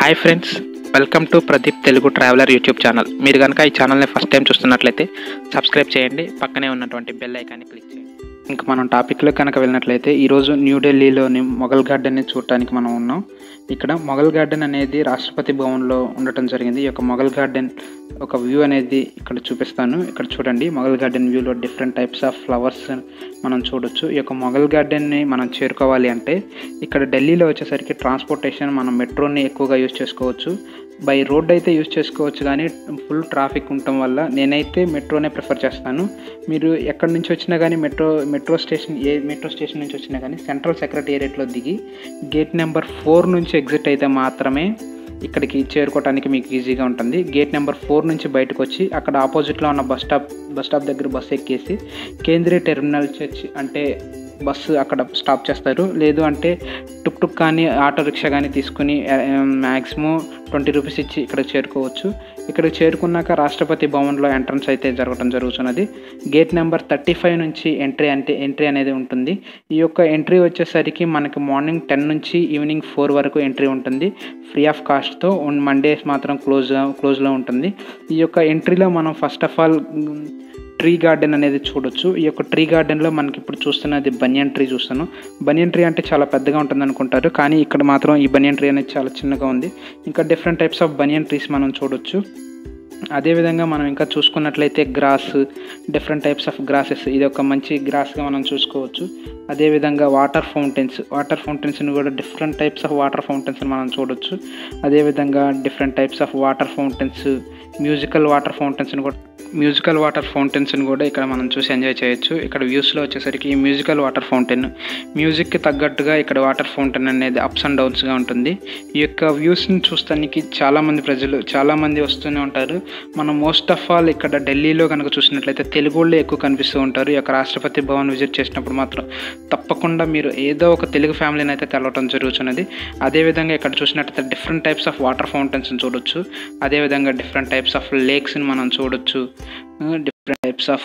hi friends welcome to Pradeep Telugu traveller YouTube channel మీరు కనుక ఈ ఛానల్ని ఫస్ట్ టైం చూస్తున్నట్లయితే సబ్స్క్రైబ్ చేయండి పక్కనే ఉన్నటువంటి బెల్ ఐకాన్ని క్లిక్ చేయండి ఇంకా మనం టాపిక్లో కనుక వెళ్ళినట్లయితే ఈరోజు న్యూఢిల్లీలోని మొఘల్ గార్డెన్ని చూడటానికి మనం ఉన్నాం ఇక్కడ మొఘల్ గార్డెన్ అనేది రాష్ట్రపతి భవన్లో ఉండటం జరిగింది ఈ యొక్క మొఘల్ గార్డెన్ ఒక వ్యూ అనేది ఇక్కడ చూపిస్తాను ఇక్కడ చూడండి మొఘల్ గార్డెన్ వ్యూలో డిఫరెంట్ టైప్స్ ఆఫ్ ఫ్లవర్స్ మనం చూడొచ్చు ఈ యొక్క మొఘల్ గార్డెన్ని మనం చేరుకోవాలి అంటే ఇక్కడ ఢిల్లీలో వచ్చేసరికి ట్రాన్స్పోర్టేషన్ మనం మెట్రోని ఎక్కువగా యూజ్ చేసుకోవచ్చు బై రోడ్ అయితే యూజ్ చేసుకోవచ్చు కానీ ఫుల్ ట్రాఫిక్ ఉండటం వల్ల నేనైతే మెట్రోనే ప్రిఫర్ చేస్తాను మీరు ఎక్కడి నుంచి వచ్చినా కానీ మెట్రో మెట్రో స్టేషన్ ఏ మెట్రో స్టేషన్ నుంచి వచ్చినా కానీ సెంట్రల్ సెక్రటేరియట్లో దిగి గేట్ నెంబర్ ఫోర్ నుంచి ఎగ్జిట్ అయితే మాత్రమే ఇక్కడికి చేరుకోవడానికి మీకు ఈజీగా ఉంటుంది గేట్ నెంబర్ ఫోర్ నుంచి బయటకు వచ్చి అక్కడ ఆపోజిట్లో ఉన్న బస్ స్టాప్ బస్ స్టాప్ దగ్గర బస్సు ఎక్కేసి కేంద్రీయ టెర్మినల్ చర్చ్ అంటే బస్సు అక్కడ స్టాప్ చేస్తారు లేదు అంటే టుక్ టుక్ కానీ ఆటో రిక్షా కానీ తీసుకుని మ్యాక్సిమం ట్వంటీ రూపీస్ ఇచ్చి ఇక్కడ చేరుకోవచ్చు ఇక్కడ చేరుకున్నాక రాష్ట్రపతి భవన్లో ఎంట్రన్స్ అయితే జరగడం జరుగుతున్నది గేట్ నెంబర్ థర్టీ ఫైవ్ నుంచి ఎంట్రీ అంటే ఎంట్రీ అనేది ఉంటుంది ఈ యొక్క ఎంట్రీ వచ్చేసరికి మనకి మార్నింగ్ టెన్ నుంచి ఈవినింగ్ ఫోర్ వరకు ఎంట్రీ ఉంటుంది ఫ్రీ ఆఫ్ కాస్ట్తో మండేస్ మాత్రం క్లోజ్ క్లోజ్లో ఉంటుంది ఈ యొక్క ఎంట్రీలో మనం first of all tree garden అనేది చూడొచ్చు ఈ యొక్క ట్రీ గార్డెన్లో మనకి ఇప్పుడు చూస్తున్నది బనియన్ ట్రీ చూస్తాను బనియన్ ట్రీ అంటే చాలా పెద్దగా ఉంటుంది అనుకుంటారు కానీ ఇక్కడ మాత్రం ఈ బనియన్ ట్రీ అనేది చాలా చిన్నగా ఉంది ఇంకా different types of banyan trees మనం చూడొచ్చు అదేవిధంగా మనం ఇంకా చూసుకున్నట్లయితే grass different types of grasses ఇది ఒక మంచి గ్రాస్గా మనం చూసుకోవచ్చు అదేవిధంగా వాటర్ ఫౌంటైన్స్ వాటర్ ఫౌంటైన్స్ని కూడా డిఫరెంట్ టైప్స్ ఆఫ్ వాటర్ ఫౌంటైన్స్ని మనం చూడొచ్చు అదేవిధంగా different types of water fountains musical water ఫౌంటైన్స్ని కూడా మ్యూజికల్ వాటర్ ఫౌంటైన్స్ని కూడా ఇక్కడ మనం చూసి ఎంజాయ్ చేయొచ్చు ఇక్కడ వ్యూస్లో వచ్చేసరికి ఈ మ్యూజికల్ వాటర్ ఫౌంటైన్ మ్యూజిక్కి తగ్గట్టుగా ఇక్కడ వాటర్ ఫౌంటైన్ అనేది అప్స్ అండ్ డౌన్స్గా ఉంటుంది ఈ యొక్క వ్యూస్ని చూస్తానికి చాలామంది ప్రజలు చాలామంది వస్తూనే ఉంటారు మనం మోస్ట్ ఆఫ్ ఆల్ ఇక్కడ ఢిల్లీలో కనుక చూసినట్లయితే తెలుగు వాళ్ళే ఎక్కువ కనిపిస్తూ ఉంటారు ఈ యొక్క రాష్ట్రపతి భవన్ విజిట్ చేసినప్పుడు మాత్రం తప్పకుండా మీరు ఏదో ఒక తెలుగు ఫ్యామిలీని అయితే కలవటం జరుగుతున్నది అదేవిధంగా ఇక్కడ చూసినట్లయితే డిఫరెంట్ టైప్స్ ఆఫ్ వాటర్ ఫౌంటైన్స్ని చూడొచ్చు అదేవిధంగా డిఫరెంట్ టైప్స్ ఆఫ్ లేక్స్ని మనం చూడొచ్చు different types of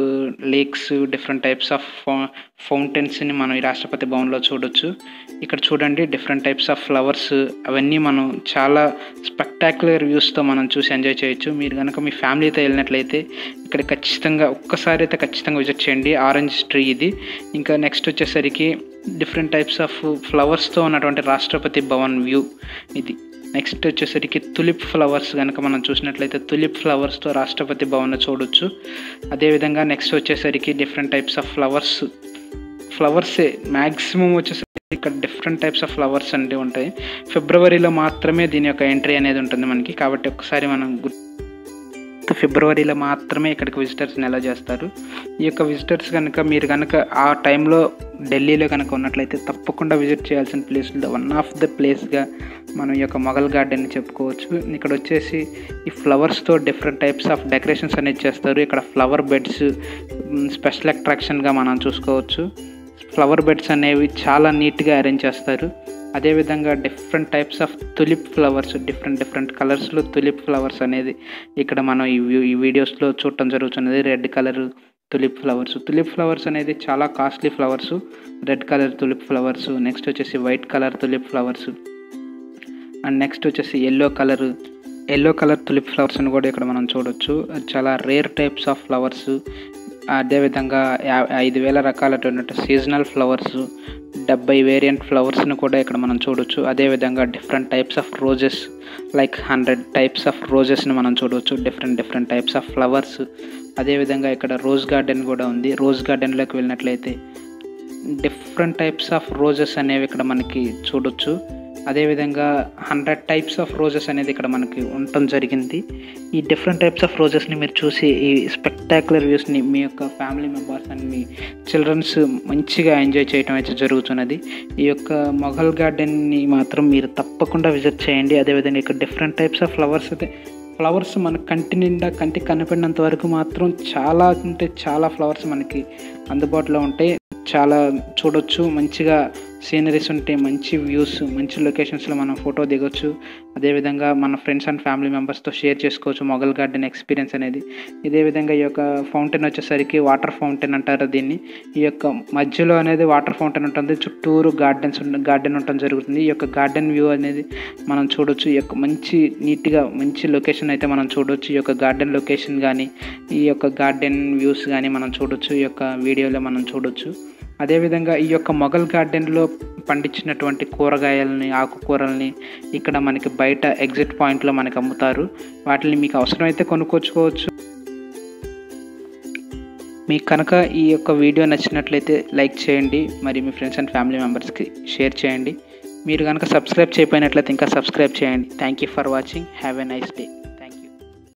lakes different types of ఫౌంటైన్స్ని మనం ఈ రాష్ట్రపతి భవన్లో చూడొచ్చు ఇక్కడ చూడండి డిఫరెంట్ టైప్స్ ఆఫ్ ఫ్లవర్స్ అవన్నీ మనం చాలా స్పెక్టాక్యులర్ వ్యూస్తో మనం చూసి ఎంజాయ్ చేయొచ్చు మీరు కనుక మీ ఫ్యామిలీతో వెళ్ళినట్లయితే ఇక్కడ ఖచ్చితంగా ఒక్కసారి అయితే ఖచ్చితంగా విజిట్ చేయండి ఆరెంజ్ ట్రీ ఇది ఇంకా నెక్స్ట్ వచ్చేసరికి డిఫరెంట్ టైప్స్ ఆఫ్ ఫ్లవర్స్తో ఉన్నటువంటి రాష్ట్రపతి భవన్ వ్యూ ఇది నెక్స్ట్ వచ్చేసరికి తులిప్ ఫ్లవర్స్ కనుక మనం చూసినట్లయితే తులిప్ ఫ్లవర్స్తో రాష్ట్రపతి భవన్ చూడొచ్చు అదేవిధంగా నెక్స్ట్ వచ్చేసరికి డిఫరెంట్ టైప్స్ ఆఫ్ ఫ్లవర్స్ ఫ్లవర్సే మ్యాక్సిమం వచ్చేసరికి ఇక్కడ డిఫరెంట్ టైప్స్ ఆఫ్ ఫ్లవర్స్ అంటే ఉంటాయి ఫిబ్రవరిలో మాత్రమే దీని యొక్క ఎంట్రీ అనేది ఉంటుంది మనకి కాబట్టి ఒకసారి మనం గుర్తు ఫిబ్రవరిలో మాత్రమే ఇక్కడికి విజిటర్స్ని ఎలా చేస్తారు ఈ యొక్క విజిటర్స్ కనుక మీరు కనుక ఆ టైంలో ఢిల్లీలో కనుక ఉన్నట్లయితే తప్పకుండా విజిట్ చేయాల్సిన ప్లేస్లో వన్ ఆఫ్ ద ప్లేస్గా మనం ఈ యొక్క మొఘల్ గార్డెన్ని చెప్పుకోవచ్చు ఇక్కడ వచ్చేసి ఈ ఫ్లవర్స్తో డిఫరెంట్ టైప్స్ ఆఫ్ డెకరేషన్స్ అనేది చేస్తారు ఇక్కడ ఫ్లవర్ బెడ్స్ స్పెషల్ అట్రాక్షన్గా మనం చూసుకోవచ్చు ఫ్లవర్ బెడ్స్ అనేవి చాలా నీట్గా అరేంజ్ చేస్తారు అదేవిధంగా different types of tulip flowers different different కలర్స్లో తులిప్ ఫ్లవర్స్ అనేది ఇక్కడ మనం ఈ ఈ వీడియోస్లో చూడటం జరుగుతున్నది red colour tulip flowers tulip flowers అనేది చాలా costly flowers red colour tulip flowers next వచ్చేసి white colour tulip flowers and next వచ్చేసి yellow colour yellow colour tulip ఫ్లవర్స్ని కూడా ఇక్కడ మనం చూడొచ్చు చాలా రేర్ టైప్స్ ఆఫ్ ఫ్లవర్స్ అదేవిధంగా ఐదు వేల రకాలైనటువంటి సీజనల్ ఫ్లవర్స్ డెబ్బై వేరియంట్ ఫ్లవర్స్ని కూడా ఇక్కడ మనం చూడొచ్చు అదేవిధంగా different types of roses like hundred types of రోజెస్ని మనం చూడవచ్చు different different types of flowers అదేవిధంగా ఇక్కడ రోజ్ గార్డెన్ కూడా ఉంది రోజ్ గార్డెన్లోకి వెళ్ళినట్లయితే డిఫరెంట్ టైప్స్ ఆఫ్ రోజెస్ అనేవి ఇక్కడ మనకి చూడొచ్చు అదేవిధంగా హండ్రెడ్ టైప్స్ ఆఫ్ రోజెస్ అనేది ఇక్కడ మనకి ఉండటం జరిగింది ఈ డిఫరెంట్ టైప్స్ ఆఫ్ రోజెస్ని మీరు చూసి ఈ స్పెక్టాక్యులర్ వ్యూస్ని మీ యొక్క ఫ్యామిలీ మెంబర్స్ అండ్ మీ చిల్డ్రన్స్ మంచిగా ఎంజాయ్ చేయడం అయితే జరుగుతున్నది ఈ యొక్క మొఘల్ గార్డెన్ని మాత్రం మీరు తప్పకుండా విజిట్ చేయండి అదేవిధంగా ఇక్కడ డిఫరెంట్ టైప్స్ ఆఫ్ ఫ్లవర్స్ అయితే ఫ్లవర్స్ మన కంటి నిండా కంటికి కనపడినంత వరకు మాత్రం చాలా అంటే చాలా ఫ్లవర్స్ మనకి అందుబాటులో ఉంటాయి చాలా చూడొచ్చు మంచిగా సీనరీస్ ఉంటాయి మంచి వ్యూస్ మంచి లొకేషన్స్లో మనం ఫోటో దిగొచ్చు అదేవిధంగా మన ఫ్రెండ్స్ అండ్ ఫ్యామిలీ మెంబర్స్తో షేర్ చేసుకోవచ్చు మొఘల్ గార్డెన్ ఎక్స్పీరియన్స్ అనేది ఇదే విధంగా ఈ యొక్క ఫౌంటైన్ వచ్చేసరికి వాటర్ ఫౌంటైన్ అంటారు దీన్ని ఈ యొక్క మధ్యలో అనేది వాటర్ ఫౌంటైన్ ఉంటుంది చుట్టూరు గార్డెన్స్ గార్డెన్ ఉండటం జరుగుతుంది ఈ యొక్క గార్డెన్ వ్యూ అనేది మనం చూడొచ్చు ఈ యొక్క మంచి నీట్గా మంచి లొకేషన్ అయితే మనం చూడొచ్చు ఈ యొక్క గార్డెన్ లొకేషన్ కానీ ఈ యొక్క గార్డెన్ వ్యూస్ కానీ మనం చూడొచ్చు ఈ యొక్క వీడియోలో మనం చూడొచ్చు అదేవిధంగా ఈ యొక్క మొఘల్ గార్డెన్లో పండించినటువంటి కూరగాయలని ఆకుకూరల్ని ఇక్కడ మనకి బయట ఎగ్జిట్ పాయింట్లో మనకి అమ్ముతారు వాటిని మీకు అవసరమైతే కొనుక్కొచ్చుకోవచ్చు మీకు కనుక ఈ యొక్క వీడియో నచ్చినట్లయితే లైక్ చేయండి మరి మీ ఫ్రెండ్స్ అండ్ ఫ్యామిలీ మెంబర్స్కి షేర్ చేయండి మీరు కనుక సబ్స్క్రైబ్ చేయకపోయినట్లయితే ఇంకా సబ్స్క్రైబ్ చేయండి thank you for watching have a nice day